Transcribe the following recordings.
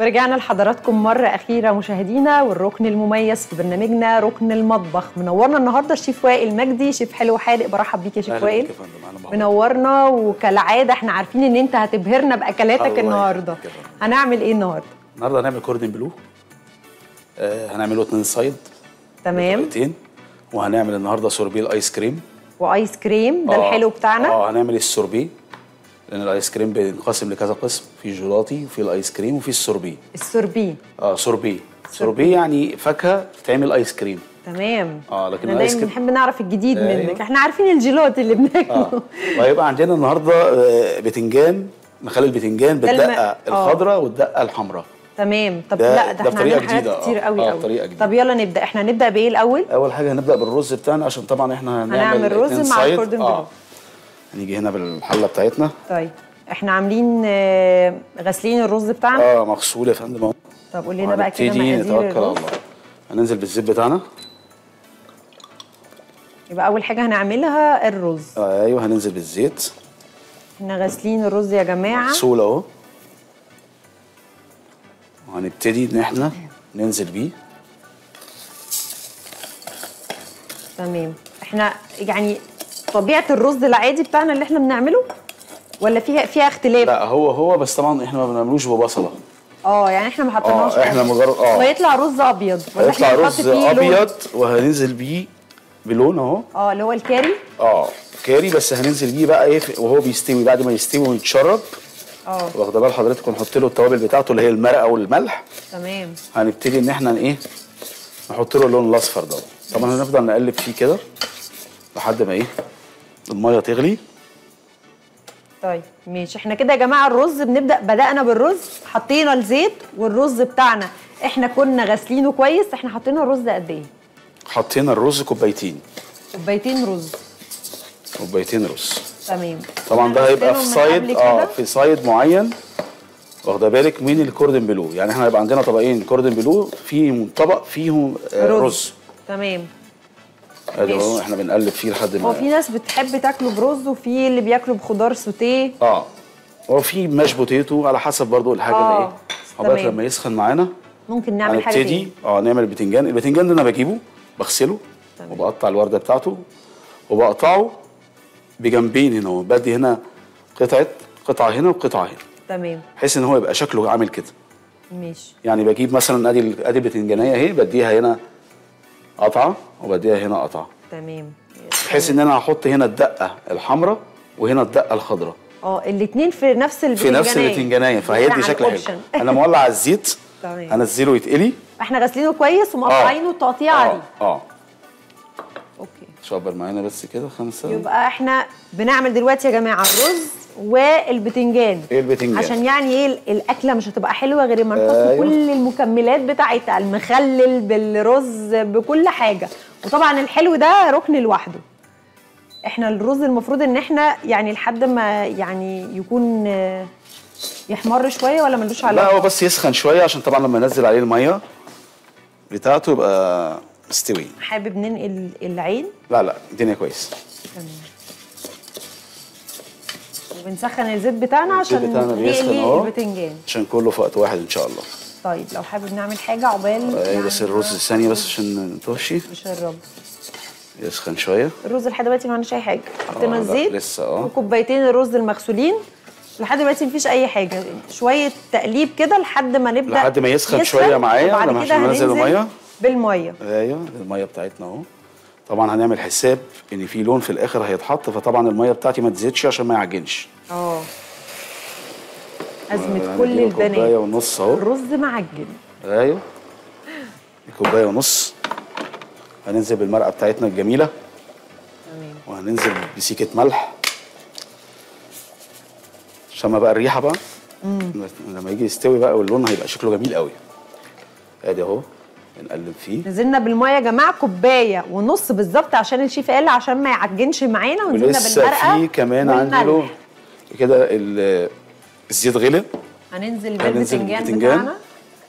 ورجعنا لحضراتكم مرة أخيرة مشاهدينا والركن المميز في برنامجنا ركن المطبخ منورنا النهاردة الشيف وائل مجدي شيف حلو حادق برحب بيك يا شيف أهلا وائل بك يا فندم، أهلا بحضرتك. منورنا وكالعادة احنا عارفين ان انت هتبهرنا بأكلاتك الله النهاردة يخليك يا فندم. هنعمل ايه النهاردة النهارده هنعمل كوردن بلو آه هنعمله اتنين سايد تمام بطريقتين وهنعمل النهارده سوربيه الايس كريم وايس كريم ده آه، الحلو بتاعنا اه هنعمل السوربيه لان الايس كريم بينقسم لكذا قسم في جيلاتي وفي الايس كريم وفي السوربيه السوربيه اه سوربيه سوربيه يعني فاكهه بتتعمل ايس كريم تمام اه لكن احنا الايس دايما كريم بنحب نعرف الجديد أيوه. منك احنا عارفين الجيلات اللي بناكله اه وهيبقى عندنا النهارده آه، بتنجان نخلي البتنجان ده الم- بالدقه آه. الخضراء والدقه الحمراء تمام طب ده- لا ده, ده احنا بطريقة عندنا حاجات جديدة، كتير آه. قوي آه، قوي بطريقة جديدة. طب يلا نبدا احنا هنبدا بايه الاول اول حاجه هنبدا بالرز بتاعنا عشان طبعا احنا هنعمل هنعمل رز اتنين مع سايد. الكوردن بلو. اه هنيجي هنا بالحله بتاعتنا طيب احنا عاملين آه، غاسلين الرز بتاعنا اه مغسول يا فندم اهو طب قول لنا بقى كده وهنبتدي مقادير نتوكل على الرز الله هننزل بالزيت بتاعنا يبقى اول حاجه هنعملها الرز آه ايوه هننزل بالزيت احنا غاسلين الرز يا جماعه مغسول اهو وهنبتدي ان احنا ننزل بيه تمام احنا يعني طبيعه الرز العادي بتاعنا اللي احنا بنعمله ولا فيها فيها اختلاف لا هو هو بس طبعا احنا ما بنعملوش ببصله اه يعني احنا ما حطيناش اه احنا مجرد اه ويطلع رز ابيض ولا هيطلع احنا رز بنحط فيه لون؟ ابيض وهننزل بيه بلون اهو اه اللي هو الكاري اه كاري بس هننزل بيه بقى ايه في- وهو بيستوي بعد ما يستوي ويتشرب اه واخده بال حضرتك ونحط له التوابل بتاعته اللي هي المرقه والملح تمام هنبتدي ان احنا ايه نحط له اللون الاصفر ده طبعا هنفضل نقلب فيه كده لحد ما ايه الميه تغلي طيب ماشي احنا كده يا جماعه الرز بنبدا بدانا بالرز حطينا الزيت والرز بتاعنا احنا كنا غاسلينه كويس احنا حطينا الرز قد ايه حطينا الرز كوبايتين كوبايتين رز كوبايتين رز تمام طبعا ده هيبقى في غسلناهم من صايد قبل اه كده. في صايد معين واخده بالك من الكوردن بلو يعني احنا هيبقى عندنا طبقين كوردن بلو فيهم طبق فيهم آه رز. رز تمام ادي اهو ماشي. احنا بنقلب فيه لحد هو في ما ناس بتحب تاكله برز وفي اللي بياكله بخضار سوتيه اه هو في ماش بوتيتو على حسب برضو الحاجه آه، اللي ايه عقبال تمام. لما يسخن معانا ممكن نعمل حاجه هنبتدي تاني اه نعمل البتنجان البتنجان ده انا بجيبه بغسله تمام. وبقطع الورده بتاعته وبقطعه بجنبين هنا بدي هنا قطعه قطعه هنا وقطعه هنا تمام بحيث ان هو يبقى شكله عامل كده ماشي يعني بجيب مثلا ادي ال- ادي البتنجانيه اهي بديها هنا قطعه وبديها هنا قطعه تمام بحيث ان انا هحط هنا الدقه الحمراء وهنا الدقه الخضراء اه الاثنين في نفس في البتنجانيه نفس البتنجانيه فهيدي عن شكل حلو option. انا مولع على الزيت تمام. هنزله يتقلي احنا غاسلينه كويس ومقطعينه التقطيعه دي اه اه اوكي شبر معانا بس كده خمسه يبقى احنا بنعمل دلوقتي يا جماعه الرز والبتنجان ايه البتنجان عشان يعني ايه الاكله مش هتبقى حلوه غير ما نحط أيوة. كل المكملات بتاعتها المخلل بالرز بكل حاجه وطبعا الحلو ده ركن لوحده احنا الرز المفروض ان احنا يعني لحد ما يعني يكون آه، يحمر شويه ولا ملوش لا علاقه هو بس يسخن شويه عشان طبعا لما انزل عليه الميه بتاعته يبقى مستوي حابب ننقل العين لا لا الدنيا كويس وبنسخن الزيت بتاعنا الزيت عشان بتاعنا بيسخن نقلي اهو. البتنجان عشان كله في وقت واحد ان شاء الله طيب لو حابب نعمل حاجه عقبال ايه بس يعني الرز ثانيه بس عشان نتوشي مش الرب يسخن شويه الرز لحد دلوقتي ما عملناش اي حاجه حطينا لا، الزيت لسه، اه. وكوبايتين الرز المغسولين لحد دلوقتي مفيش اي حاجه شويه تقليب كده لحد ما نبدا لحد ما يسخن شوية معايا وبعد لما كده عشان ننزل هننزل المية. بالميه ايوه الميه بتاعتنا اهو طبعا هنعمل حساب ان في لون في الاخر هيتحط فطبعا الميه بتاعتي ما تزيدش عشان ما يعجنش اه ازمه يعني كل اديله كوبايه البنات ونص اهو الرز معجن ايوه كوبايه ونص هننزل بالمرقه بتاعتنا الجميله تمام وهننزل بسيكه ملح شم بقى الريحه بقى لما يجي يستوي بقى واللون هيبقى شكله جميل قوي ادي اهو بنقلب فيه نزلنا بالميه يا جماعه كوبايه ونص بالظبط عشان الشيف قال عشان ما يعجنش معانا ونزلنا ولسه بالمرقه في كمان والملح. عندي لون كده ال- الزيت غلي هننزل هننزل بالبتنجان بالبتنجان. بتاعنا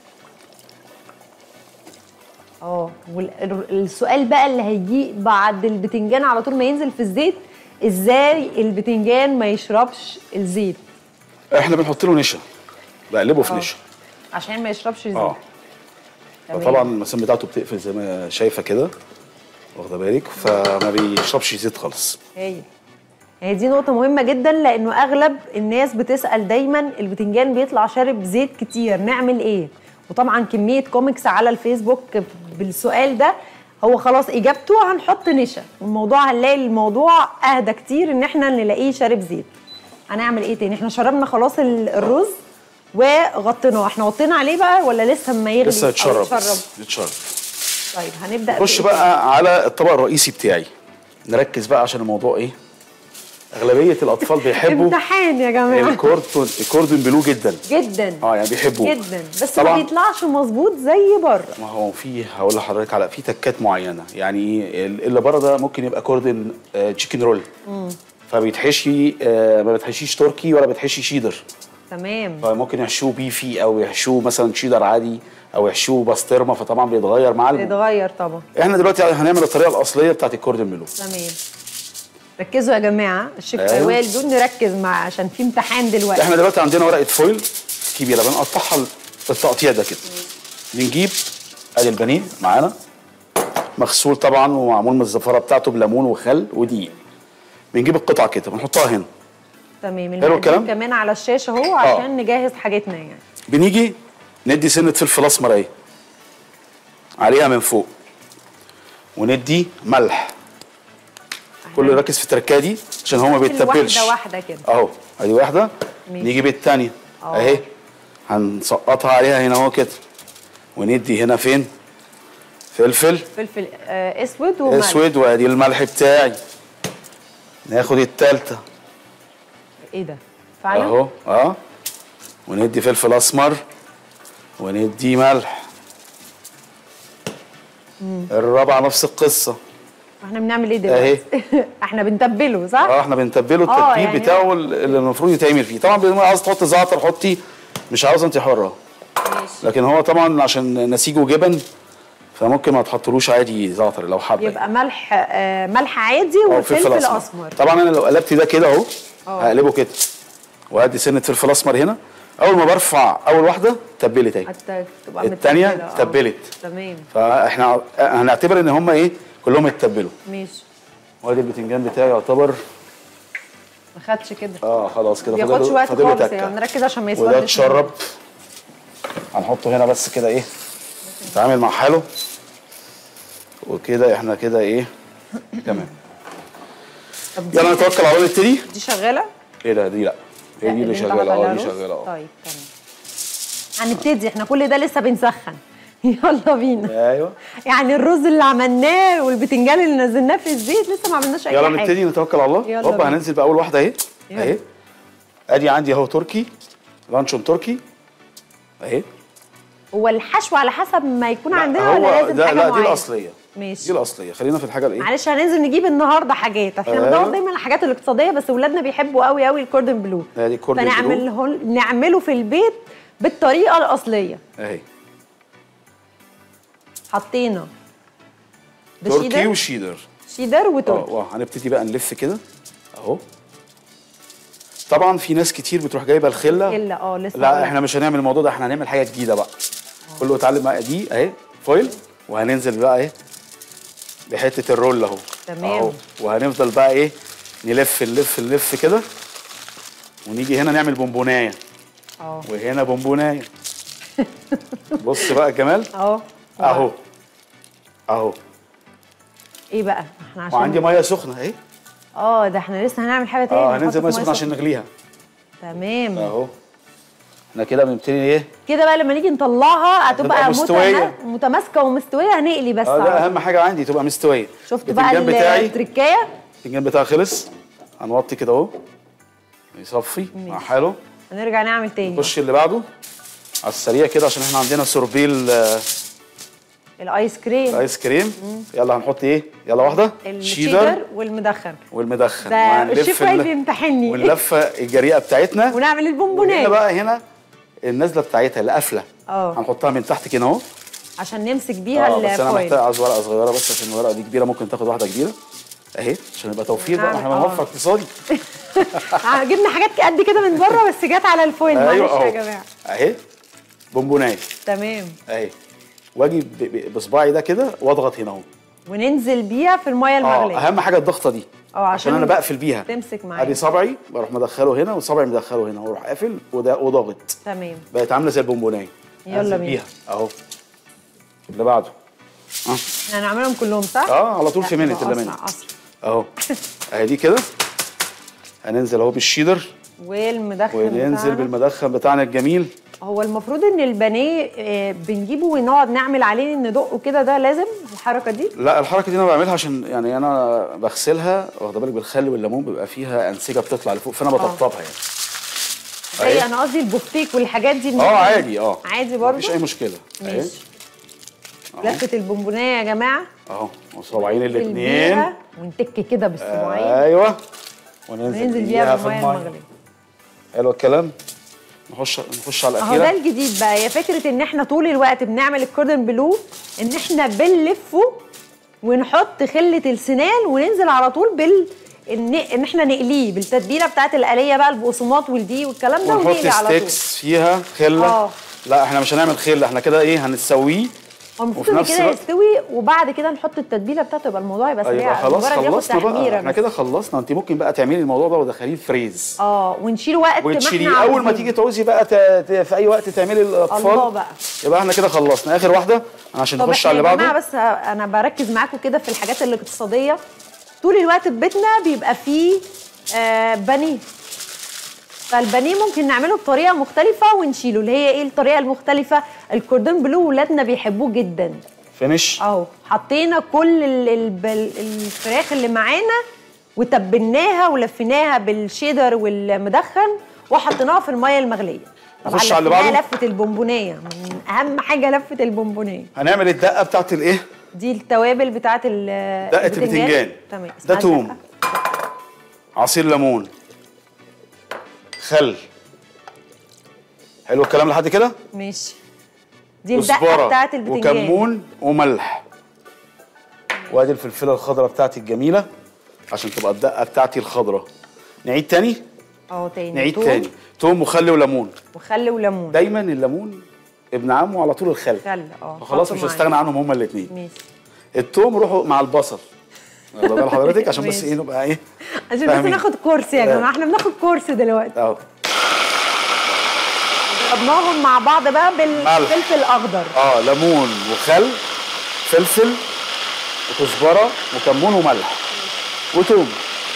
اه والسؤال بقى اللي هيجي بعد البتنجان على طول ما ينزل في الزيت ازاي البتنجان ما يشربش الزيت احنا بنحط له نشا بقلبه في آه. نشا عشان ما يشربش زيت اه تمام. فطبعا المسام بتاعته بتقفل زي ما شايفه كده واخده بالك فما بيشربش زيت خالص هايل هي دي نقطة مهمة جدا لأنه أغلب الناس بتسأل دايما البتنجان بيطلع شارب زيت كتير نعمل إيه؟ وطبعا كمية كوميكس على الفيسبوك بالسؤال ده هو خلاص إجابته هنحط نشا والموضوع هنلاقي الموضوع أهدى كتير إن إحنا نلاقيه شارب زيت هنعمل إيه تاني؟ إحنا شربنا خلاص ال- الرز وغطيناه احنا غطينا عليه بقى ولا لسه ما يغلي لسه أو يتشرب يتشرب يتشرب طيب هنبدأ نخش بإيه؟ بقى على الطبق الرئيسي بتاعي نركز بقى عشان الموضوع ايه اغلبيه الاطفال بيحبوا امتحان يا جماعة الكوردون الكوردون بلو جدا جدا اه يعني بيحبوه جدا بس طبعاً. ما بيطلعش مظبوط زي بره ما هو في هقول لحضرتك على في تكات معينه يعني ايه ال- اللي بره ده ممكن يبقى كوردن آه تشيكن رول فبيتحشي آه ما بيتحشيش تركي ولا بيتحشي شيدر تمام فممكن يحشوه بيفي او يحشوه مثلا شيدر عادي او يحشوه بسطرمه فطبعا بيتغير مع الم... بيتغير طبعا احنا دلوقتي هنعمل الطريقه الاصليه بتاعت الكوردن بلو تمام ركزوا يا جماعه الشيف أيوة. ايوال دول نركز مع عشان في امتحان دلوقتي احنا دلوقتي عندنا ورقه فويل كبيره بنقطعها التقطيع ده كده بنجيب ادي البانيه معانا مغسول طبعا ومعمول من الزفاره بتاعته بليمون وخل ودقيق بنجيب القطع كده بنحطها هنا تمام حلو المقادير الكلام؟ كمان على الشاشه اهو عشان نجهز حاجتنا يعني بنيجي ندي سنه فلفل اسمر اهي عليها من فوق وندي ملح كله يركز في التركه دي عشان هو ما بيتبلش واحده واحده كده اهو ادي واحده ماشي. نيجي بالتانية أهو. اهي هنسقطها عليها هنا اهو كده وندي هنا فين فلفل فلفل آه اسود وملح اسود وادي الملح بتاعي ناخد التالتة ايه ده فعلا اهو اه وندي فلفل اسمر وندي ملح الرابعة نفس القصة احنا بنعمل ايه دلوقتي احنا بنتبله صح اه احنا بنتبله آه، التتبيل يعني- بتاعه اللي المفروض يتعمل فيه طبعا بيقولوا عاوز تحط زعتر حطي مش عاوزه انت حره ماشي لكن هو طبعا عشان نسيجه جبن فممكن ما تحطلوش عادي زعتر لو حابه يبقى ملح آه ملح عادي أو وفلفل اسمر طبعا انا لو قلبت ده كده اهو آه. هقلبه كده وادي سنه فلفل اسمر هنا اول ما برفع اول واحده تبلت اهي حتى تبقى التانية متبلة، آه. تبلت. تمام فاحنا هنعتبر ان هم ايه كلهم اتبلوا ماشي وادي البتنجان بتاعي يعتبر ما خدش كده اه خلاص كده ما بياخدش فاضله- وقت فاضله خالص تكة. يعني نركز عشان ما وده يسودش اتشرب هنحطه هنا بس كده ايه نتعامل مع حاله وكده احنا كده ايه تمام طب دي- يلا نتوكل على الله نبتدي دي شغاله ايه ده دي لا هي دي اللي انت شغاله حاطط اه عليها دي رز؟ شغاله اه طيب تمام هنبتدي احنا كل ده لسه بنسخن يلا بينا ايوه يعني الرز اللي عملناه والبتنجان اللي نزلناه في الزيت لسه ما عملناش اي يلا حاجه نبتدي نتوكل على الله يلا هوبا بينا. هننزل باول واحده اهي يلا. اهي ادي عندي اهو تركي لانشون تركي اهي هو الحشو على حسب ما يكون لا، عندنا ولا هو لازم ده حاجه لا دي معينة؟ الاصليه ماشي دي الاصليه خلينا في الحاجه الايه معلش هننزل نجيب النهارده حاجات احنا أيوة. بندور دايما على الحاجات الاقتصاديه بس ولادنا بيحبوا قوي قوي الكوردن بلو ادي الكوردن بلو. فنعمله نعمله في البيت بالطريقه الاصليه اهي حطينا ده تركي شيدر وشيدر شيدر اه وتركي اه هنبتدي بقى نلف كده اهو طبعا في ناس كتير بتروح جايبه الخله الا اه لسه لا هقول. احنا مش هنعمل الموضوع ده احنا هنعمل حاجه جديده بقى كله اتعلم بقى دي اهي فويل وهننزل بقى ايه بحته الرول اهو تمام. اهو وهنفضل بقى ايه نلف نلف نلف كده ونيجي هنا نعمل بونبونايه اه وهنا بونبونايه بص بقى الجمال اهو اهو اهو ايه بقى احنا عشان وعندي ميه سخنه اهي اه ده احنا لسه هنعمل حاجه تاني اه نحط هننزل في ميه سخنه عشان نغليها تمام اهو احنا كده بنبتدي ايه كده بقى لما نيجي نطلعها هتبقى هتبقى مستوية. متما- متماسكه ومستويه هنقلي بس اه ده على اهم حاجه عندي تبقى مستويه شفتوا بقى البتنجان بتاعي التركايه البتنجان بتاعي خلص هنوطي كده اهو يصفي مع ماشي. حاله هنرجع نعمل تاني نخش اللي بعده على السريع كده عشان احنا عندنا سوربيل آه، الايس كريم الايس كريم يلا هنحط ايه يلا واحده الشيدر والمدخن والمدخن ده وهنلف الشيف ال- واقف يمتحني واللفه الجريئه بتاعتنا ونعمل وهنا البونبونات بقى هنا النازله بتاعتها القفله اه هنحطها من تحت كده اهو عشان نمسك بيها اه بس انا الفويل محتاج عايز ورقه صغيره بس عشان الورقه دي كبيره ممكن تاخد واحده كبيره اهي عشان يبقى توفير بقى نعم، احنا آه. بنوفر اقتصادي آه، جبنا حاجات قد كده من بره بس جت على الفويل معلش اهو يا جماعه اهي بونبونايه تمام اهي واجي ب- ب- بصباعي ده كده واضغط هنا اهو وننزل بيها في الميه اه المغليه اهم حاجه الضغطه دي اه عشان عشان انا بقفل بيها تمسك معايا. ادي صبعي بروح مدخله هنا وصبعي مدخله هنا واروح قافل وده وضاغط تمام بقت عامله زي البونبونايه يلا أنزل بينا. بيها اهو اللي بعده اه احنا هنعملهم كلهم صح؟ اه على طول في لا، منت يبقى الا اسرع منت اسرع اهو اهي دي كده هننزل اهو بالشيدر والمدخن وننزل بتاعنا. بالمدخن بتاعنا الجميل هو المفروض ان البانيه آه، بنجيبه ونقعد نعمل عليه ندقه كده ده لازم الحركه دي لا الحركه دي انا بعملها عشان يعني انا بغسلها واخده بالك بالخل والليمون بيبقى فيها انسجه بتطلع لفوق فانا بطبطبها يعني زي أهي. انا قصدي البوفتيك والحاجات دي اه بنعمل- عادي اه عادي برضه مفيش اي مشكله اهي ماشي لفه البونبونيه يا جماعه اهو وصباعين ننزل الاثنين بيها ونتك كده بالصباعين ايوه وننزل وننزل بيها بيها في بالميه الميه المغليه حلو الكلام نخش نخش على اهو ده الاخيره الجديد بقى هي فكره ان احنا طول الوقت بنعمل الكوردن بلو ان احنا بنلفه ونحط خله السنان وننزل على طول بال ان ان احنا نقليه بالتتبيله بتاعت الآلية بقى البقسماط والدي والكلام ده ونحط ونقلي على طول ستيكس فيها خله آه. لا احنا مش هنعمل خله احنا كده ايه هنسويه هو المفروض وفي ان نفس كده الوقت- يستوي وبعد كده نحط التتبيله بتاعته يبقى الموضوع يبقى سريع يبقى خلاص مجرد ياخد خلصنا بقى تحميره احنا بس. كده خلصنا انت ممكن بقى تعملي الموضوع ده ودخليه فريز اه ونشيل وقت ما وتشيليه احنا اول ما عاوزين. تيجي تعوزي بقى ت... ت... في اي وقت تعملي الاطفال الله بقى. يبقى احنا كده خلصنا اخر واحده عشان طب نخش احنا على اللي يا جماعه بعده بس انا بركز معاكم كده في الحاجات الاقتصاديه طول الوقت في بيتنا بيبقى فيه آه بانيه فالبانيه ممكن نعمله بطريقه مختلفه ونشيله اللي هي ايه الطريقه المختلفه الكوردون بلو ولادنا بيحبوه جدا فينش اهو حطينا كل ال- ال- بال- الفراخ اللي معانا وتبلناها ولفيناها بالشيدر والمدخن وحطيناها في الميه المغليه طبعا نخش على اللي لفيناها بعده؟ لفه البونبونيه من اهم حاجه لفه البونبونيه هنعمل الدقه بتاعت الايه دي التوابل بتاعت ال دقة البتنجان. تمام ده اسمها توم. الدقة. عصير ليمون خل حلو الكلام لحد كده ماشي دي الدقه كزبره بتاعت البتنجان وكمون وملح وادي الفلفله الخضراء بتاعتي الجميله عشان تبقى الدقه بتاعتي الخضراء نعيد تاني اه تاني نعيد توم تاني توم وخل وليمون وخل وليمون دايما الليمون ابن عمه على طول الخل خل اه فخلاص حطه مش معايا. هستغنى عنهم هما الاثنين ماشي التوم روحوا مع البصل واخد بال حضرتك عشان بس ماشي. ايه نبقى ايه عشان بس فاهمين. ناخد كورس يا لا. جماعه احنا بناخد كورس دلوقتي اهو ضربناهم مع بعض بقى بالفلفل الاخضر اه ليمون وخل فلفل وكزبره وكمون وملح وتوم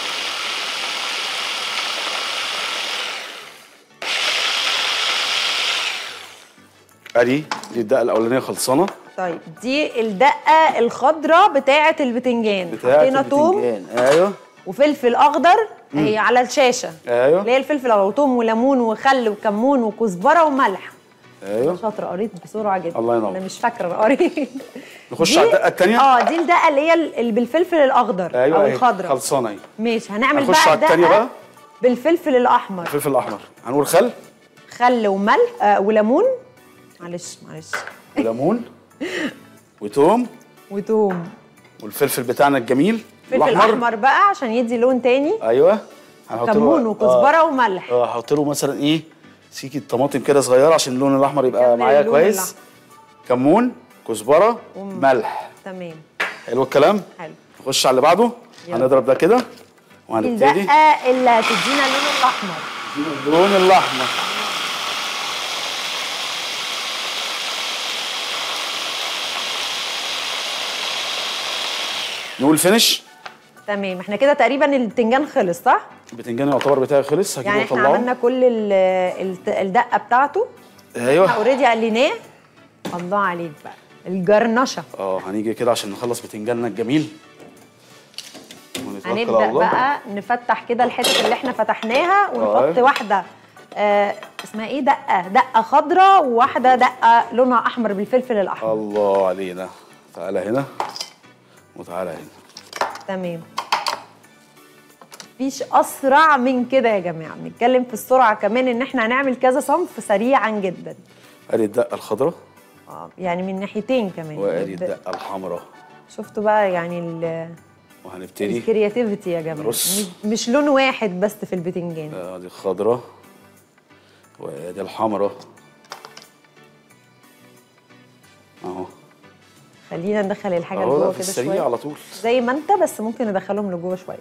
ادي دي الدقه الاولانيه خلصانه طيب دي الدقه الخضراء بتاعه البتنجان بتاعت حطينا توم البتنجان. ايوه وفلفل اخضر هي على الشاشه ايوه اللي هي الفلفل الاخضر وتوم وليمون وخل وكمون وكزبره وملح ايوه شاطره قريت بسرعه جدا الله ينور. انا مش فاكره أنا قريت نخش دي- على الدقه الثانيه اه دي الدقه اللي هي ال- اللي بالفلفل الاخضر ايوه او أهي، الخضراء خلصانه اهي ماشي هنعمل نخش بقى على التانية دقة بقى. بالفلفل الاحمر الفلفل الاحمر هنقول خل خل وملح آه وليمون معلش معلش وليمون وتوم وتوم والفلفل بتاعنا الجميل فلفل احمر بقى عشان يدي لون تاني ايوه هنحط له- كمون آه. وكزبره وملح اه هحط له مثلا ايه سيكه طماطم كده صغيره عشان اللون الاحمر يبقى كمل معايا اللون كويس الأحمر. كمون كزبره ملح تمام حلو الكلام حلو نخش على اللي بعده يلا. هنضرب ده كده وهنبتدي الدقه اللي هتدينا اللون الاحمر اللون الاحمر نقول فينش تمام احنا كده تقريبا البتنجان خلص صح البتنجان يعتبر بتاعي خلص هجيبه يعني احنا واطلعه عملنا كل ال- الت- الدقه بتاعته احنا ايوه اوريدي قليناه الله عليك بقى الجرنشه اه هنيجي كده عشان نخلص بتنجاننا الجميل ونتوكل على هنبدا الله. بقى نفتح كده الحتت اللي احنا فتحناها ونحط آه. واحده آه اسمها ايه دقه دقه خضراء وواحده دقه لونها احمر بالفلفل الاحمر الله علينا تعالى هنا وتعالى هنا تمام مفيش اسرع من كده يا جماعه بنتكلم في السرعه كمان ان احنا هنعمل كذا صنف سريعا جدا ادي الدقه الخضراء اه يعني من ناحيتين كمان وادي ب- الدقه الحمراء شفتوا بقى يعني ال- وهنبتدي الكرياتيفيتي يا جماعه نرص. مش- مش لون واحد بس في البتنجان ادي الخضراء وادي الحمراء اهو خلينا ندخل الحاجه اهو ده لجوه في كده السريع شويه على طول زي ما انت بس ممكن ندخلهم لجوه شويه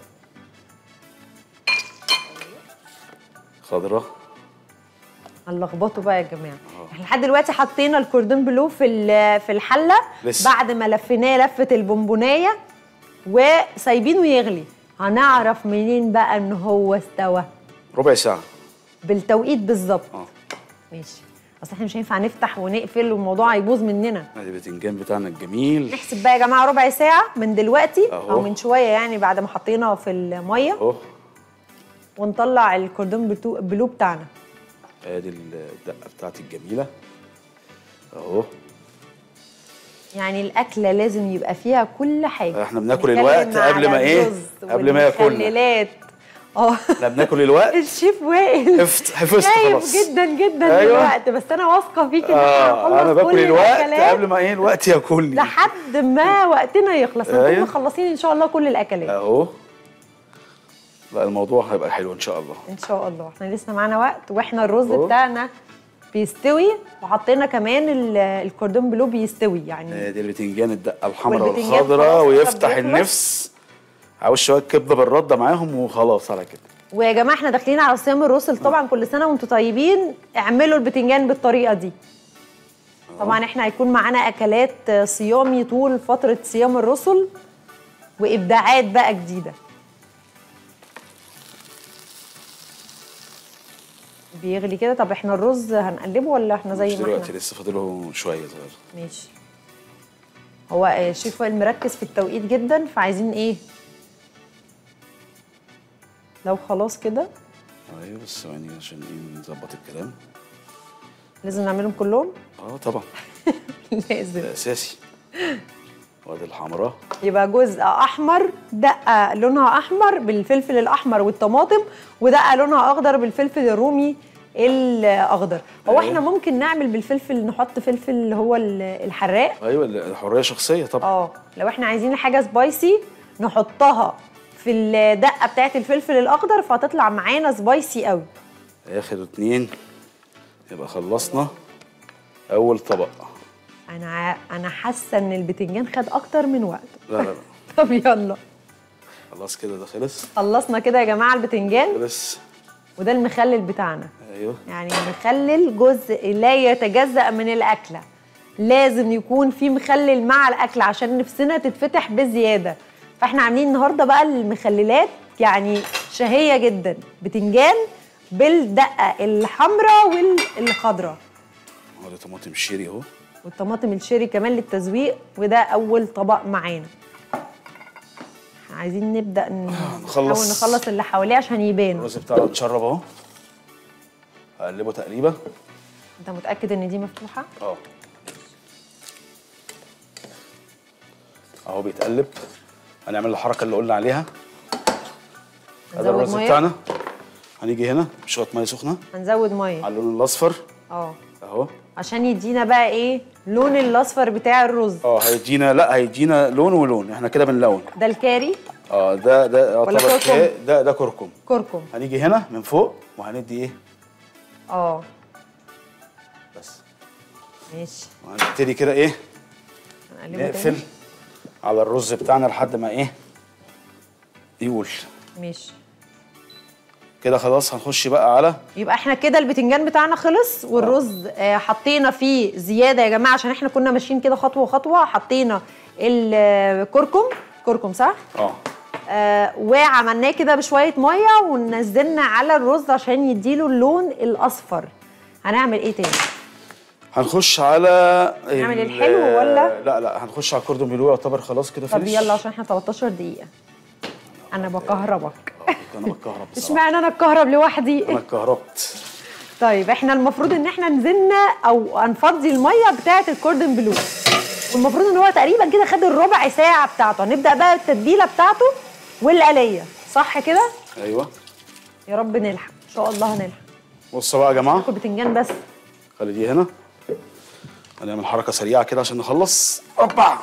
خضره هنلخبطه بقى يا جماعه احنا لحد دلوقتي حطينا الكوردون بلو في ال- في الحله لسه. بعد ما لفيناه لفه البونبونايه وسايبينه يغلي هنعرف منين بقى ان هو استوى ربع ساعه بالتوقيت بالظبط اه ماشي اصل احنا مش هينفع نفتح ونقفل والموضوع هيبوظ مننا ادي الباذنجان بتاعنا الجميل نحسب بقى يا جماعه ربع ساعه من دلوقتي أهو. او من شويه يعني بعد ما حطيناه في الميه اهو ونطلع الكوردون بتو- بلو بتاعنا ادي الدقه بتاعتي الجميله اهو يعني الاكله لازم يبقى فيها كل حاجه احنا بناكل نتكلم الوقت قبل على ما ايه؟ الرز قبل ما ياكلنا. والمخللات اه احنا بناكل الوقت الشيف وائل حفظت- حفظت خايف خلاص. جدا جدا أيوة. دلوقتي بس انا واثقه فيك ان احنا اه هنخلص انا باكل كل الوقت الأكلات قبل ما ايه الوقت ياكلني لحد ما وقتنا يخلص نكون أيوة. مخلصين ان شاء الله كل الاكلات اهو لا الموضوع هيبقى حلو ان شاء الله ان شاء الله احنا لسه معانا وقت واحنا الرز أهو. بتاعنا بيستوي وحطينا كمان ال- الكوردون بلو بيستوي يعني ادي البتنجان الدقه الحمراء والبتنجان والخضراء خلاص ويفتح قرب يخلص. النفس عاوز شويه كبده بالرده معاهم وخلاص على كده ويا جماعه احنا داخلين على صيام الرسل طبعا كل سنه وانتم طيبين اعملوا البتنجان بالطريقه دي طبعا احنا هيكون معانا اكلات صيامي طول فتره صيام الرسل وابداعات بقى جديده بيغلي كده طب احنا الرز هنقلبه ولا احنا زي مش ما احنا دلوقتي لسه فاضله شويه صغير ماشي هو آه، شيف وائل مركز في التوقيت جدا فعايزين ايه لو خلاص كده ايوه بس ثواني عشان ايه نظبط الكلام لازم نعملهم كلهم اه طبعا لازم ده اساسي وادي الحمراء يبقى جزء احمر دقه لونها احمر بالفلفل الاحمر والطماطم ودقه لونها اخضر بالفلفل الرومي الاخضر هو أيوة. احنا ممكن نعمل بالفلفل نحط فلفل اللي هو ال- الحراق ايوه الحريه شخصيه طبعا اه لو احنا عايزين حاجه سبايسي نحطها في الدقه بتاعت الفلفل الاخضر فهتطلع معانا سبايسي قوي اخر اتنين يبقى خلصنا اول طبق انا ع- انا حاسه ان البتنجان خد اكتر من وقته لا لا لا طب يلا خلاص كده ده خلص خلصنا كده يا جماعه البتنجان خلص وده المخلل بتاعنا ايوه يعني المخلل جزء لا يتجزأ من الأكلة لازم يكون في مخلل مع الأكل عشان نفسنا تتفتح بزيادة فاحنا عاملين النهاردة بقى المخللات يعني شهية جدا بتنجان بالدقة الحمراء والخضراء هو ده طماطم شيري اهو والطماطم الشيري كمان للتزويق وده أول طبق معانا عايزين نبدأ ن- نحاول نخلص. نخلص اللي حواليه عشان يبان الرز بتاعنا اتشرب اهو هقلبه تقليبه انت متأكد ان دي مفتوحة؟ اه اهو بيتقلب هنعمل الحركه اللي قلنا عليها هذا نزود الرز مية؟ بتاعنا هنيجي هنا بشويه ميه سخنه هنزود مية على اللون الاصفر اه اهو عشان يدينا بقى ايه لون الاصفر بتاع الرز اه هيدينا لا هيدينا لون ولون احنا كده بنلون ده الكاري اه ده ده ولا يعتبر كركم؟ كا- ده ده كركم كركم هنيجي هنا من فوق وهندي ايه اه بس ماشي وهنبتدي كده ايه هنقلبه نقفل تاني على الرز بتاعنا لحد ما ايه يقول ماشي كده خلاص هنخش بقى على يبقى احنا كده البتنجان بتاعنا خلص والرز آه حطينا فيه زياده يا جماعه عشان احنا كنا ماشيين كده خطوه خطوه حطينا الكركم كركم صح اه آه وعملناه كده بشويه ميه ونزلنا على الرز عشان يديله اللون الاصفر هنعمل ايه تاني هنخش على نعمل ال- الحلو ولا؟ لا لا هنخش على الكوردون بلو يعتبر خلاص كده طب فينش يلا عشان احنا 13 دقيقه انا بكهربك آه، انا بتكهرب بصراحه اشمعنى انا اتكهرب لوحدي انا اتكهربت طيب احنا المفروض ان احنا نزلنا او هنفضي الميه بتاعه الكوردن بلو والمفروض ان هو تقريبا كده خد الربع ساعه بتاعته هنبدا بقى التتبيله بتاعته والقليه صح كده ايوه يا رب نلحق ان شاء الله هنلحق بصوا بقى يا جماعه ناكل بتنجان بس خلي دي هنا هنعمل حركه سريعه كده عشان نخلص اوبا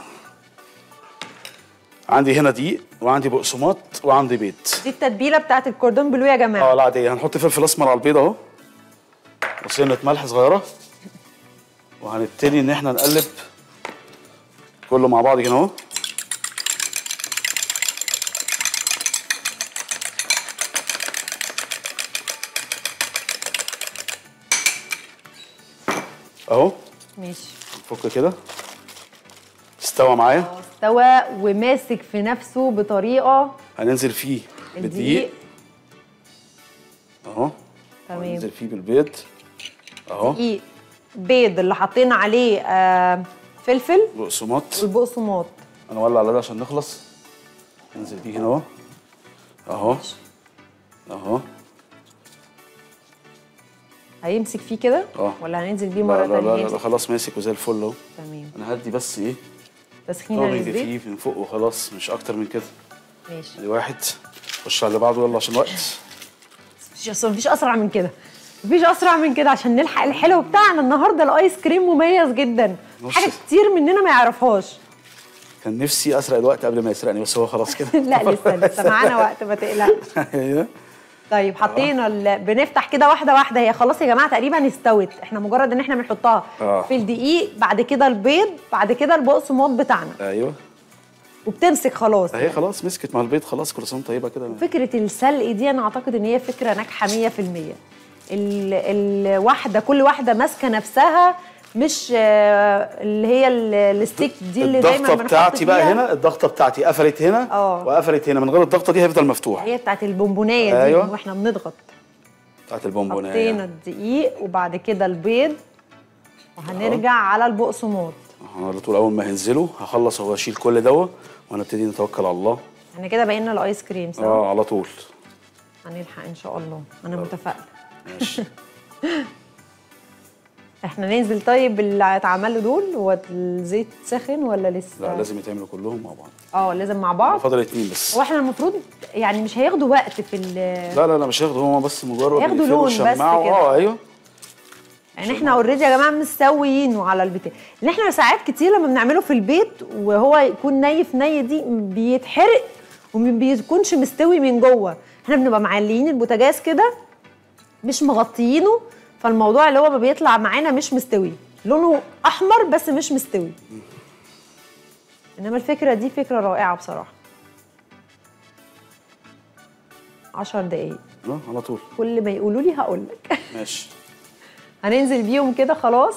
عندي هنا دقيق وعندي بقسماط وعندي بيض دي التتبيله بتاعه الكوردون بلو يا اه جماعه لا دي هنحط فلفل اسمر على البيض اهو وسنه ملح صغيره وهنبتدي ان احنا نقلب كله مع بعض هنا اهو اهو ماشي نفك كده استوى معايا استوى وماسك في نفسه بطريقه هننزل فيه بالدقيق اهو تمام هننزل فيه بالبيض اهو دقيق بيض اللي حطينا عليه آه فلفل بقسماط والبقسماط انا اولع على ده عشان نخلص ننزل بيه هنا اهو اهو اهو هيمسك فيه كده اه. ولا هننزل بيه لا مره لا لا, ثانيه لا, لا خلاص ماسك وزي الفل اهو تمام انا هدي بس ايه تسخينه طاغي للزيت فيه من فوق وخلاص مش اكتر من كده ماشي ادي واحد خش على اللي بعده يلا عشان الوقت مفيش أصلا مفيش اسرع من كده مفيش اسرع من كده عشان نلحق الحلو بتاعنا النهارده الايس كريم مميز جدا نص حاجه كتير مننا ما يعرفهاش كان نفسي اسرق الوقت قبل ما يسرقني بس هو خلاص كده لا لسه لسه معانا وقت ما تقلقش ايوه طيب حطينا ال... بنفتح كده واحده واحده هي خلاص يا جماعه تقريبا استوت احنا مجرد ان احنا بنحطها آه. في الدقيق بعد كده البيض بعد كده البقسماط بتاعنا ايوه وبتمسك خلاص اهي خلاص مسكت مع البيض خلاص كل سنه طيبه كده فكره السلق دي انا اعتقد ان هي فكره ناجحه 100% ال... الواحده كل واحده ماسكه نفسها مش آه، اللي هي ال- الستيك دي اللي دايما الضغطه بنحط بتاعتي بقى فيها. هنا الضغطه بتاعتي قفلت هنا اه. وقفلت هنا من غير الضغطه دي هيفضل مفتوح هي بتاعت البونبونيه دي أيوة. واحنا بنضغط بتاعت البونبونيه حطينا الدقيق وبعد كده البيض وهنرجع على البقسماط انا على طول اول ما هينزلوا هخلص اهو اشيل كل دوت وهنبتدي نتوكل على الله احنا كده بقينا الايس كريم صح؟ اه على طول هنلحق ان شاء الله انا متفائله ماشي احنا ننزل طيب اللي اتعملوا دول هو الزيت سخن ولا لسه؟ لا لازم يتعملوا كلهم مع بعض اه لازم مع بعض فاضل اتنين بس هو احنا المفروض يعني مش هياخدوا وقت في ال لا لا لا مش هياخدوا هما بس مجرد هياخدوا يقفلوا لون بس الشماعة. كده. اه ايوه يعني احنا اوريدي يا جماعه مسويينه على البتاع لان احنا ساعات كتير لما بنعمله في البيت وهو يكون ني في ني دي بيتحرق وما بيكونش مستوي من جوه احنا بنبقى معليين البوتاجاز كده مش مغطيينه فالموضوع اللي هو ما بيطلع معانا مش مستوي لونه احمر بس مش مستوي انما الفكره دي فكره رائعه بصراحه عشر دقايق اه على طول كل ما يقولوا لي هقول لك ماشي هننزل بيهم كده خلاص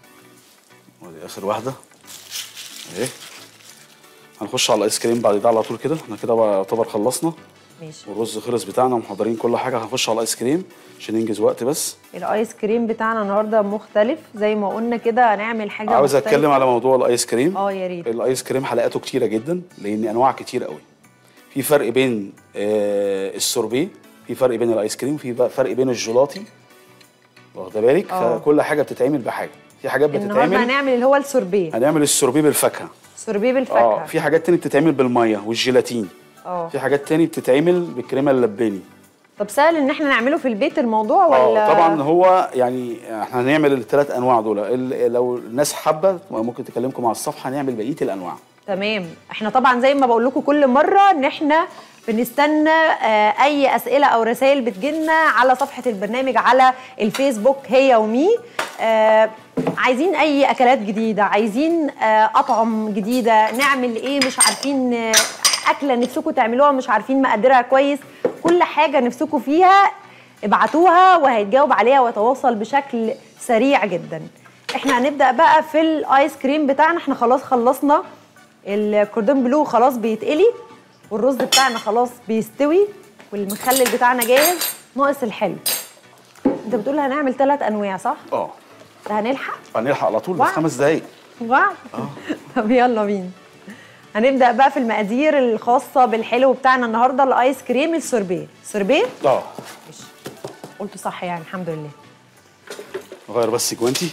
ودي اخر واحده اهي هنخش على الايس كريم بعد ده على طول كده احنا كده بقى يعتبر خلصنا ماشي والرز خلص بتاعنا ومحضرين كل حاجه هنخش على الايس كريم عشان ننجز وقت بس الايس كريم بتاعنا النهارده مختلف زي ما قلنا كده هنعمل حاجه عاوز مختلفة. اتكلم على موضوع الايس كريم اه يا ريت الايس كريم حلقاته كتيره جدا لان انواع كتير قوي في فرق بين آه السوربيه في فرق بين الايس كريم في بقى فرق بين الجيلاتي واخده بالك اه. فكل حاجه بتتعمل بحاجه في حاجات النهارده بتتعمل هنعمل اللي هو السوربيه هنعمل السوربيه بالفاكهه سوربيه اه بالفاكهه في حاجات تاني بتتعمل بالميه والجيلاتين اه في حاجات تاني بتتعمل بالكريمه اللباني طب سهل ان احنا نعمله في البيت الموضوع ولا اه طبعا هو يعني احنا هنعمل الثلاث انواع دول ال- لو الناس حابه ممكن تكلمكم على الصفحه هنعمل بقيه الانواع تمام احنا طبعا زي ما بقول لكم كل مره ان احنا بنستنى آه، اي اسئله او رسائل بتجيلنا على صفحه البرنامج على الفيسبوك هي ومي آه، عايزين اي اكلات جديده عايزين آه، اطعم جديده نعمل ايه مش عارفين آه، اكله نفسكم تعملوها مش عارفين مقدرها كويس كل حاجه نفسكم فيها ابعتوها وهيتجاوب عليها ويتواصل بشكل سريع جدا احنا هنبدا بقى في الايس كريم بتاعنا احنا خلاص خلصنا الكوردون بلو خلاص بيتقلي والرز بتاعنا خلاص بيستوي والمخلل بتاعنا جاهز ناقص الحلو انت بتقول هنعمل ثلاث انواع صح اه ده هنلحق هنلحق على طول بس واو. خمس دقايق بعد طب يلا بينا هنبدا بقى في المقادير الخاصه بالحلو بتاعنا النهارده الايس كريم السوربيه سوربيه اه ماشي قلت صح يعني الحمد لله نغير بس جوانتي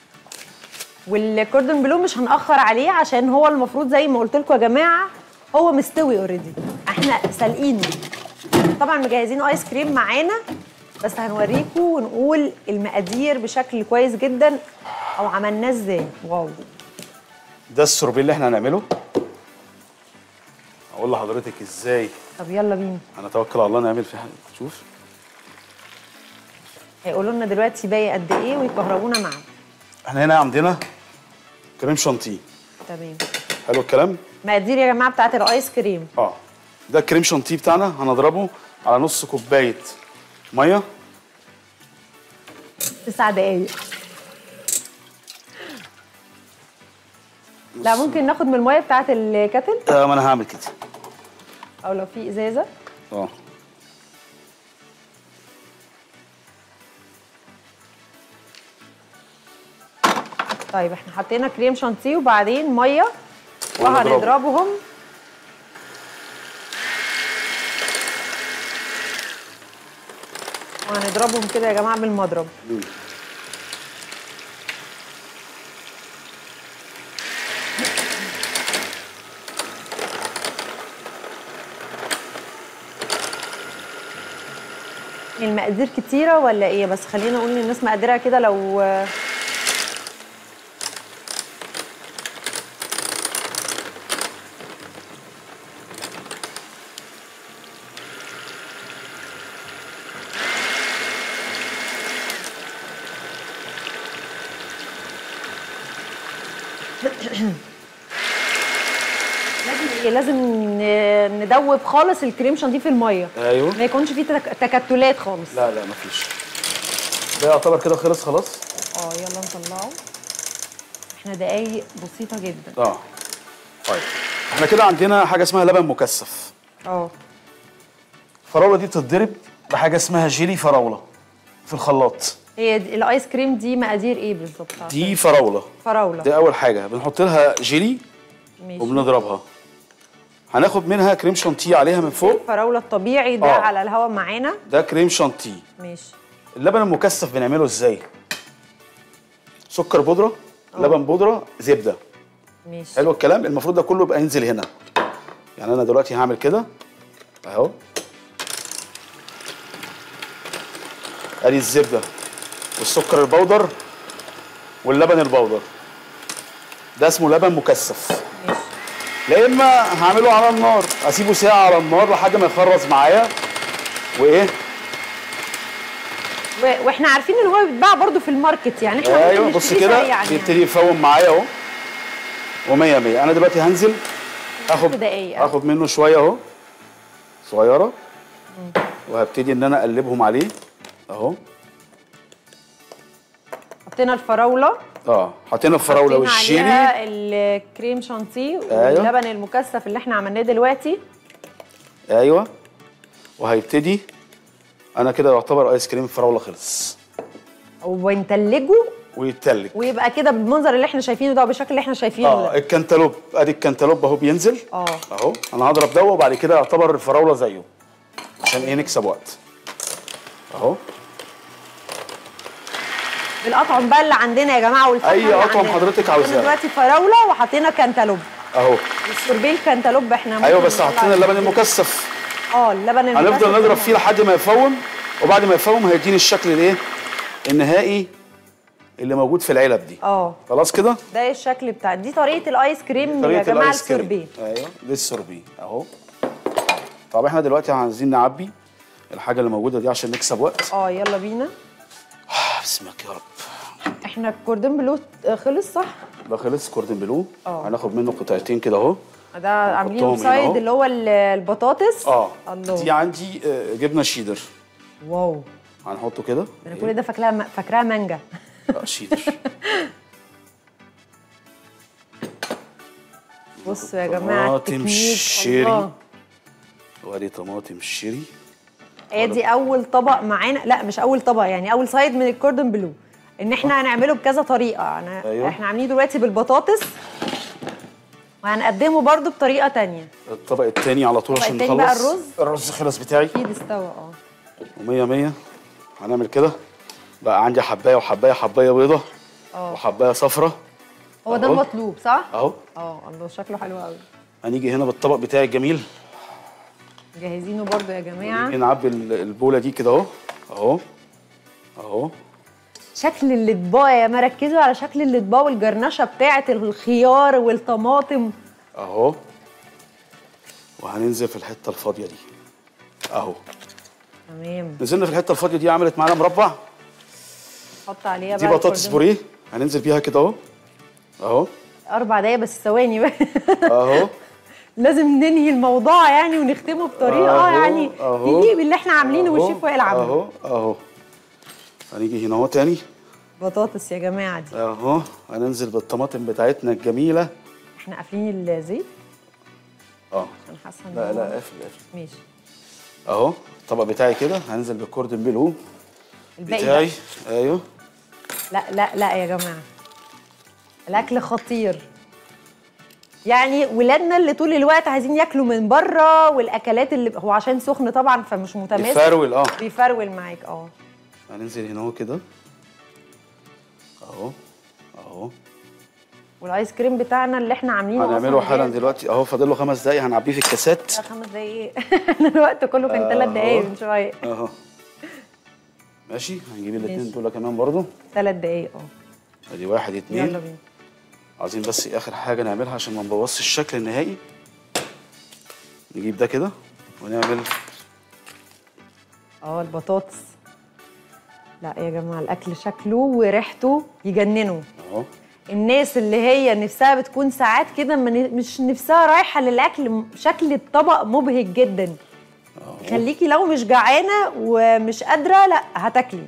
والكوردون بلو مش هنأخر عليه عشان هو المفروض زي ما قلت لكم يا جماعه هو مستوي اوريدي احنا سالقينه طبعا مجهزين ايس كريم معانا بس هنوريكم ونقول المقادير بشكل كويس جدا او عملناه ازاي واو ده السوربيه اللي احنا هنعمله اقول لحضرتك ازاي طب يلا بينا هنتوكل على الله نعمل في حاجه شوف هيقولوا لنا دلوقتي باقي قد ايه ويكهربونا معاهم احنا هنا عندنا كريم شانتيه تمام حلو الكلام مقادير يا جماعه بتاعت الايس كريم اه ده الكريم شانتيه بتاعنا هنضربه على نص كوبايه ميه تسع دقايق لا ممكن ناخد من الميه بتاعت الكاتل آه ما انا هعمل كده او لو في ازازه اه طيب احنا حطينا كريم شانتيه وبعدين ميه ونضربه. وهنضربهم وهنضربهم كده يا جماعه بالمضرب المقادير كتيره ولا ايه بس خلينا نقول للناس مقاديرها كده لو لازم ايه لازم ن- ندوب خالص الكريم شانتيه في الميه ايوه ما يكونش فيه تك- تكتلات خالص لا لا مفيش ده يعتبر كده خلص خلاص اه يلا نطلعه احنا دقايق بسيطه جدا اه طيب احنا كده عندنا حاجه اسمها لبن مكثف اه الفراوله دي بتتضرب بحاجه اسمها جيلي فراوله في الخلاط هي دي- الايس كريم دي مقادير ايه بالظبط دي فراوله فراوله دي اول حاجه بنحط لها جيلي ماشي وبنضربها هناخد منها كريم شانتيه عليها من فوق الفراوله الطبيعي ده آه. على الهواء معانا ده كريم شانتيه ماشي اللبن المكثف بنعمله ازاي سكر بودره لبن بودره زبده ماشي حلو الكلام المفروض ده كله يبقى ينزل هنا يعني انا دلوقتي هعمل كده اهو ادي الزبده والسكر البودر واللبن البودر ده اسمه لبن مكثف ماشي لا اما هعمله على النار اسيبه ساعه على النار لحد ما يخرز معايا وايه و- واحنا عارفين ان هو بيتباع برضو في الماركت يعني احنا ممكن ايوه بص نشتريه كده سريعاً بيبتدي يفوم معايا اهو و100 100 انا دلوقتي هنزل اخد دقايق. اخد منه شويه اهو صغيره وهبتدي ان انا اقلبهم عليه اهو حطينا الفراوله اه حطينا الفراوله حطينا والجيلي عليها الكريم شانتيه أيوة. واللبن المكثف اللي احنا عملناه دلوقتي ايوه وهيبتدي انا كده يعتبر ايس كريم فراوله خلص ونتلجه ويتلج ويبقى كده بالمنظر اللي احنا شايفينه ده بالشكل اللي احنا شايفينه اه ده الكنتالوب ادي الكنتالوب اهو بينزل اه اهو انا هضرب ده وبعد كده يعتبر الفراوله زيه عشان ايه نكسب وقت اهو بالاطعم بقى اللي عندنا يا جماعه والفاكهه أي اللي أطعم عندنا. حضرتك حطينا عاوزاها. دلوقتي فراوله وحطينا كانتالوب اهو والسوربيه الكانتالوب احنا ايوه ممكن بس نطلع حطينا اللبن السوربيه. المكثف اه اللبن المكثف هنفضل نضرب طبعاً. فيه لحد ما يفوم وبعد ما يفوم هيديني الشكل الايه النهائي اللي موجود في العلب دي اه خلاص كده ده الشكل بتاع دي طريقه الايس كريم يا طريقه جماعه الايس كريم السوربيه ايوه دي السوربيه اهو طب احنا دلوقتي عايزين نعبي الحاجه اللي موجوده دي عشان نكسب وقت اه يلا بينا بسمك يا رب احنا الكوردون بلو خلص صح ده خلص كوردن بلو اه. هناخد منه قطعتين كده اهو ده عاملينه هنا سايد اهو. اللي هو ال- البطاطس اه الله دي عندي آه، جبنه شيدر واو هنحطه كده ده انا كل ده فاكراها فاكراها مانجا لا شيدر بصوا يا جماعه طماطم التكنيك شيري. الله. وادي طماطم شيري هي دي اول طبق معانا لا مش اول طبق يعني اول سايد من الكوردون بلو ان احنا هنعمله بكذا طريقه أنا أيوه. احنا عاملينه دلوقتي بالبطاطس وهنقدمه برضو بطريقه تانية الطبق التاني على طول الطبق عشان التاني نخلص بقى الرز. الرز خلص بتاعي اكيد استوى اه ومية مية هنعمل كده بقى عندي حبايه وحبايه حبايه بيضه اه وحبايه صفرة هو ده أهو. المطلوب صح؟ اهو اه الله شكله حلو قوي هنيجي هنا بالطبق بتاعي الجميل جاهزينه برضو يا جماعه نيجي نعبي ال- البوله دي كده اهو اهو اهو شكل الاطباق يا ما ركزوا على شكل الاطباق والجرنشه بتاعه الخيار والطماطم اهو وهننزل في الحته الفاضيه دي اهو تمام نزلنا في الحته الفاضيه دي عملت معانا مربع حط عليها دي بقى بطاطس الكوردون- بوريه هننزل بيها كده اهو اهو اربع دقايق بس ثواني بقى. اهو لازم ننهي الموضوع يعني ونختمه بطريقه أهو، يعني أهو. تليق باللي احنا عاملينه أهو، والشيف وائل عامله اهو اهو هنيجي هنا اهو تاني بطاطس يا جماعه دي اهو هننزل بالطماطم بتاعتنا الجميله احنا قافلين الزيت اه انا حاسه ان لا هو- لا قافل قافل ماشي اهو الطبق بتاعي كده هنزل بالكوردن بلو الباقي بتاعي بقى. ايوه لا لا لا يا جماعه الاكل خطير يعني ولادنا اللي طول الوقت عايزين ياكلوا من بره والاكلات اللي هو عشان سخن طبعا فمش متماسك بيفرول اه بيفرول معاك اه هننزل هنا اهو كده اهو اهو والايس كريم بتاعنا اللي احنا عاملينه هنعمله أصلاً حالا جاهز. دلوقتي اهو فاضل له خمس دقايق هنعبيه في الكاسات لا خمس دقايق احنا الوقت كله كان ثلاث دقايق من شويه اهو ماشي هنجيب الاثنين ماشي. دول كمان برضو ثلاث دقايق اه ادي واحد يلا اتنين بينا عايزين بس اخر حاجه نعملها عشان ما نبوظش الشكل النهائي نجيب ده كده ونعمل اه البطاطس لا يا جماعه الاكل شكله وريحته يجننوا اهو الناس اللي هي نفسها بتكون ساعات كده من- مش نفسها رايحه للاكل م- شكل الطبق مبهج جدا خليكي لو مش جعانه ومش قادره لا هتاكلي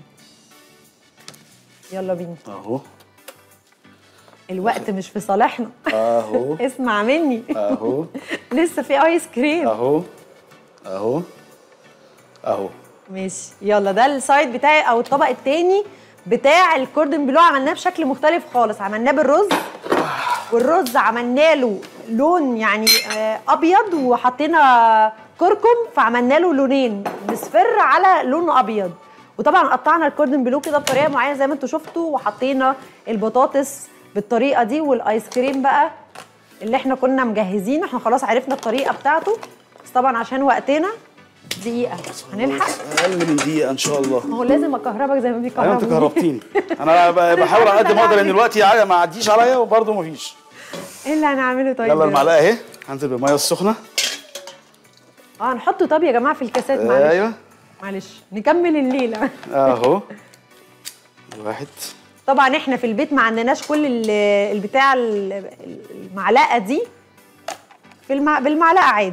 يلا بينا اهو الوقت مش في صالحنا اهو اسمع مني اهو لسه في ايس كريم اهو اهو اهو ماشي يلا ده السايد بتاعي او الطبق التاني بتاع الكوردن بلو عملناه بشكل مختلف خالص عملناه بالرز والرز عملنا له لون يعني آه، ابيض وحطينا كركم فعملنا له لونين مصفر على لون ابيض وطبعا قطعنا الكوردن بلو كده بطريقه معينه زي ما انتم شفتوا وحطينا البطاطس بالطريقه دي والايس كريم بقى اللي احنا كنا مجهزينه احنا خلاص عرفنا الطريقه بتاعته بس طبعا عشان وقتنا دقيقه هنلحق اقل من دقيقه ان شاء الله ما هو لازم اكهربك زي ما ايوه انت بيكهربوني كهربتيني انا ب- بحاول على قد ما اقدر ان الوقت يع- ما يعديش عليا وبرضه ما فيش ايه اللي هنعمله طيب يلا دلوقتي؟ المعلقه اهي هنزل بالميه السخنه اه نحطه طب يا جماعه في الكاسات معلش ايوه معلش نكمل الليله اهو واحد طبعا احنا في البيت ما عندناش كل ال- البتاع ال- المعلقه دي في المع... بالمعلقه عادي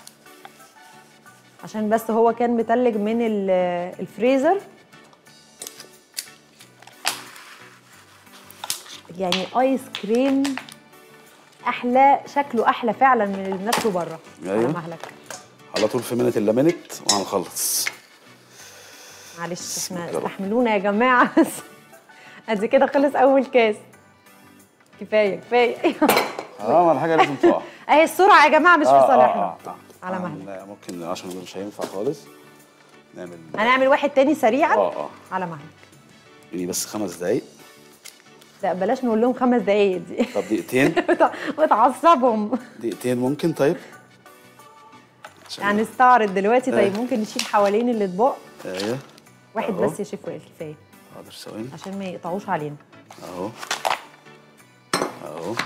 عشان بس هو كان متلج من ال- الفريزر يعني ايس كريم احلى شكله احلى فعلا من اللي بناكله بره على أيوة. مهلك على طول في منت الا منت وهنخلص معلش بسم احنا الله. استحملونا يا جماعه ادي كده خلص اول كاس كفايه كفايه اه ما الحاجه لازم تقع اهي السرعه يا جماعه مش في آه، صالحنا آه، آه. على آه، مهلك لا ممكن عشان ده مش هينفع خالص نعمل هنعمل واحد تاني سريعا اه اه على مهلك يعني بس خمس دقايق لا بلاش نقول لهم خمس دقايق دي طب دقيقتين وتعصبهم دقيقتين ممكن طيب عشان- يعني نستعرض دلوقتي طيب آه. ممكن نشيل حوالين الاطباق ايوه واحد أهو. بس يا شيف وائل كفايه حاضر ثواني عشان ما يقطعوش علينا اهو اهو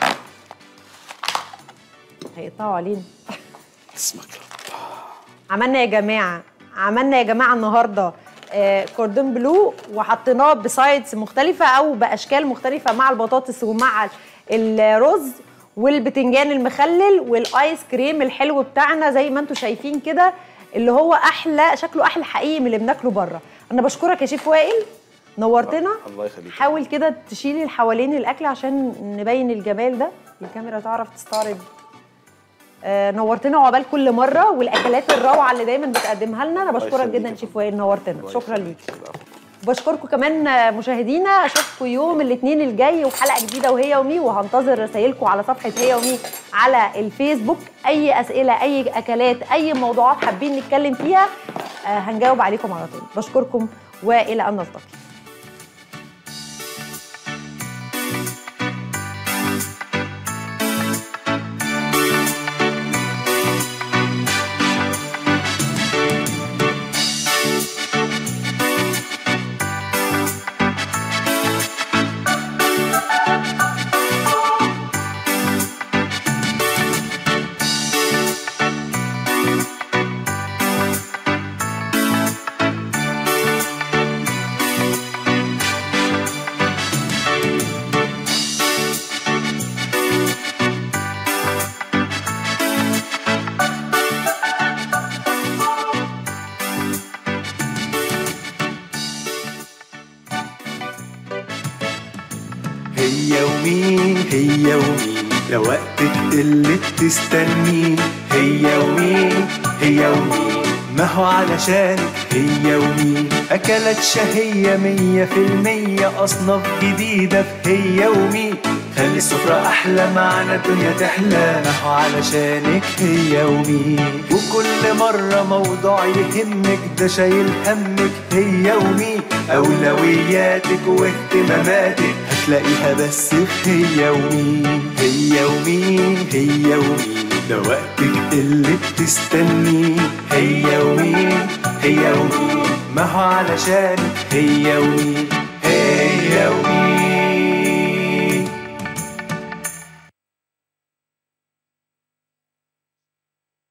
هيقطعوا علينا اسمك يا رب عملنا يا جماعه عملنا يا جماعه النهارده آه، كوردون بلو وحطيناه بسايدز مختلفه او باشكال مختلفه مع البطاطس ومع الرز والبتنجان المخلل والايس كريم الحلو بتاعنا زي ما انتم شايفين كده اللي هو احلى شكله احلى حقيقي من اللي بناكله بره انا بشكرك يا شيف وائل نورتنا الله يخليك حاول كده تشيلي اللي حوالين الاكل عشان نبين الجمال ده الكاميرا تعرف تستعرض آه، نورتنا وعقبال كل مره والاكلات الروعه اللي دايما بتقدمها لنا انا بشكرك يخليك جدا يا شيف فندم. وائل نورتنا الله شكرا يخليك. ليك بشكركم كمان آه، مشاهدينا اشوفكم يوم الاثنين الجاي وحلقه جديده وهي ومي وهنتظر رسائلكم على صفحه هي ومي على الفيسبوك اي اسئله اي اكلات اي موضوعات حابين نتكلم فيها آه، هنجاوب عليكم على طول بشكركم والى ان نلتقي هي ومين هي ومين ده وقتك اللي بتستنيه هي ومين هي ومين ما هو علشانك هي ومين أكلت شهية مية في المية أصناف جديدة في هي ومين خلي السفرة أحلى معنا الدنيا تحلى ما هو علشانك هي ومين وكل مرة موضوع يهمك ده شايل همك هي ومين أولوياتك واهتماماتك هتلاقيها بس في هي ومين هي ومين هي ومين ده وقتك اللي بتستنيه هي ومين هي ومين ما هو علشانك هي ومين